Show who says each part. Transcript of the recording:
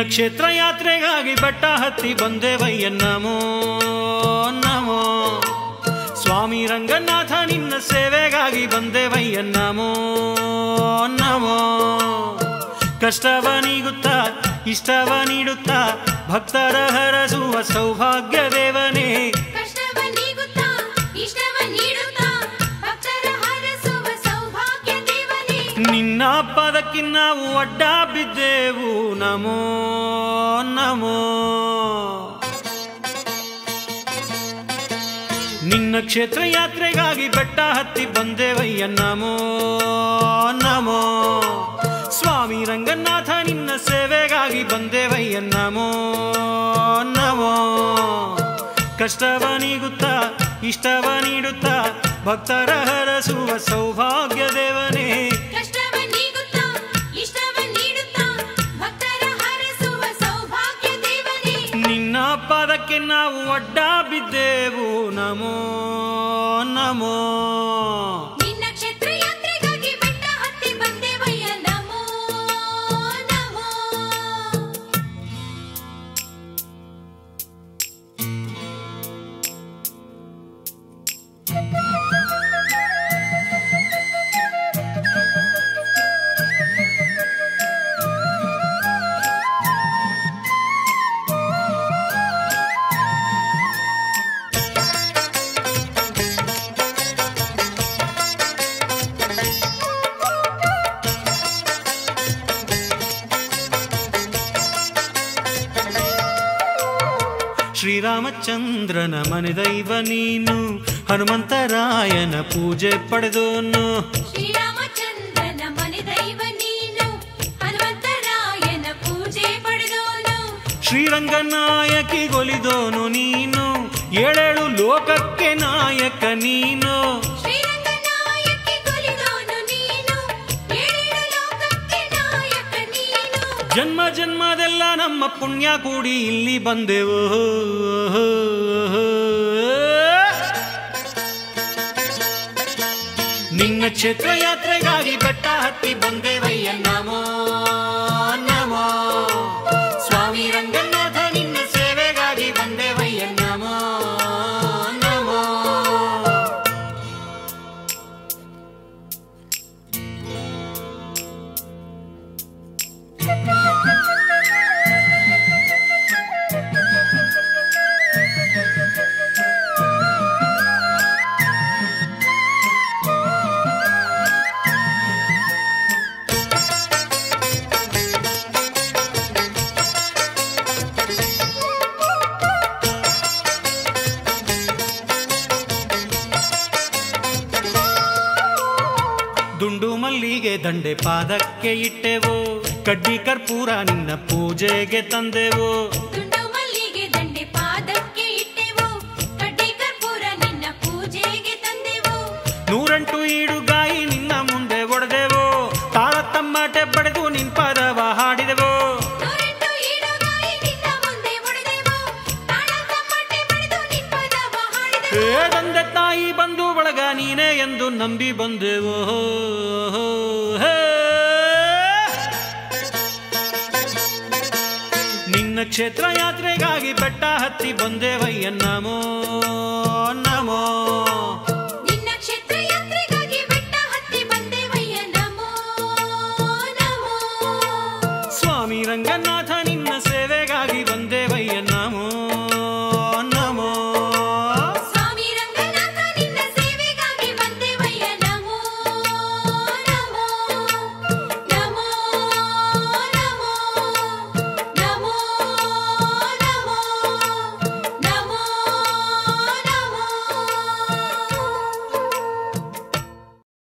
Speaker 1: ಕ್ಷೇತ್ರ ಯಾತ್ರೆಗಾಗಿ ಬೆಟ್ಟ ಹತ್ತಿ ಬಂದೇವಯ್ಯ ನಮೋ ನಮೋ ಸ್ವಾಮಿ ರಂಗನಾಥ ನಿನ್ನ ಸೇವೆಗಾಗಿ ಬಂದೇವಯ್ಯ ನಮೋ ನಮೋ ಕಷ್ಟವ ನೀಗುತ್ತಾ ಇಷ್ಟವ ನೀಡುತ್ತಾ ಭಕ್ತರ ಹರಸುವ ಸೌಭಾಗ್ಯ ದೇವನೇ
Speaker 2: ಕಷ್ಟವ ನೀಗುತ್ತಾ ಇಷ್ಟವ ನೀಡುತ್ತಾ ಭಕ್ತರ ಹರಸುವ ಸೌಭಾಗ್ಯ ದೇವನೇ
Speaker 1: ನಿನ್ನ ಪದಕ್ಕೆ ನಾವು ಅಡ್ಡ ಬಿದ್ದೆವು ನಮೋ ನಮೋ ನಿನ್ನ ಕ್ಷೇತ್ರ ಯಾತ್ರೆಗಾಗಿ ಬೆಟ್ಟ ಹತ್ತಿ ಬಂದೇವಯ್ಯ ನಮೋ ನಮೋ ಸ್ವಾಮಿ ರಂಗನಾಥ ನಿನ್ನ ಸೇವೆಗಾಗಿ ಬಂದೇವಯ್ಯ ನಮೋ ನಮೋ ಕಷ್ಟವ ನೀಗುತ್ತಾ ಇಷ್ಟವ ನೀಡುತ್ತಾ ಭಕ್ತರ ಹರಸುವ ಸೌಭಾಗ್ಯ ದೇವನೇ
Speaker 2: ಕಷ್ಟವ ನೀಗುತ್ತಾ ಇಷ್ಟವ ನೀಡುತ್ತಾ ಭಕ್ತರ ಹರಸುವ ಸೌಭಾಗ್ಯ ದೇವನೇ
Speaker 1: ನಿನ್ನ ಪದಕ್ಕೆ ನಾವು ಅಡ್ಡ ಬಿದ್ದೆವು ನಮೋ ನಮೋ
Speaker 2: ನಿನ್ನ ಕ್ಷೇತ್ರ ಯಾತ್ರೆಗಾಗಿ ಬೆಟ್ಟ ಹತ್ತಿ ಬಂದೇವಯ್ಯ ನಮೋ ನಮೋ
Speaker 1: ಶ್ರೀರಾಮಚಂದ್ರನ ಮನೆದೈವ ನೀನು ಹನುಮಂತರಾಯನ ಪೂಜೆ ಪಡೆದೋನು
Speaker 2: ಶ್ರೀರಾಮಚಂದ್ರನ ಮನೆ ದೈವ ನೀನು ಹನುಮಂತರಾಯನ ಪೂಜೆ ಪಡೆದೋನು
Speaker 1: ಶ್ರೀರಂಗನಾಯಕಿ ಗೊಲಿದೋನು ನೀನು ಏಳೇಳು ಲೋಕಕ್ಕೆ ನಾಯಕ ನೀನು
Speaker 2: ಶ್ರೀರಂಗನಾಯಕಿ ಕೊಲಿದೋನು ನೀನು ಏಳೇಳು ಲೋಕಕ್ಕೆ ನಾಯಕ ನೀನು
Speaker 1: ಜನ್ಮ ಜನ್ಮದೆಲ್ಲ ನಮ್ಮ ಪುಣ್ಯ ಕೂಡಿ ಇಲ್ಲಿ ಬಂದೆವು ನಿನ್ನ ಕ್ಷೇತ್ರ ಯಾತ್ರೆಗಾಗಿ ಬೆಟ್ಟ ಹತ್ತಿ ಬಂದೇವಯ್ಯ ನಮೋ ನಮೋ ಸ್ವಾಮಿ ರಂಗನಾಥ ನಿನ್ನ ಸೇವೆಗಾಗಿ ಬಂದೇವಯ್ಯ ನಮೋ ನಮೋ ದುಂಡು ಮಲ್ಲಿಗೆ ದಂಡೆ ಪಾದಕ್ಕೆ ಇಟ್ಟೆವು ಕಡ್ಡಿ ಕರ್ಪೂರ ನಿನ್ನ ಪೂಜೆಗೆ ತಂದೆವು
Speaker 2: ತುಂಡು ಮಲ್ಲಿಗೆ ದಂಡೆ ಪಾದಕ್ಕೆ ಇಟ್ಟೆವು ಕಡ್ಡಿ ಕರ್ಪೂರ ನಿನ್ನ ಪೂಜೆಗೆ ತಂದೆವು
Speaker 1: ನೂರೆಂಟು ಈಡುಗಾಯಿ ನಿನ್ನ ಮುಂದೆ ಒಡೆದೆವು ತಾಳ ತಮ್ಮಟೆ ಪಡೆದು ನಿನ್ ಪದವ ಹಾಡಿದೆವು
Speaker 2: ನೂರೆಂಟು ಈಡುಗಾಯಿ ನಿನ್ನ ಮುಂದೆ ಒಡೆದೆವು ತಾಳ ತಮ್ಮಟೆ ಪಡೆದು ನಿಪ್ಪದವ ಹಾಡಿದೆವು
Speaker 1: ಏ ತಂದೆ ತಾಯಿ ಬಂದು ಬಳಗ ನೀನೇ ಎಂದು ನಂಬಿ ಬಂದೆವು ಹೇ. ನಿನ್ನ ಕ್ಷೇತ್ರ ಯಾತ್ರೆಗಾಗಿ ಬೆಟ್ಟ ಹತ್ತಿ ಬಂದೇವಯ್ಯ ನಮೋ ನಮೋ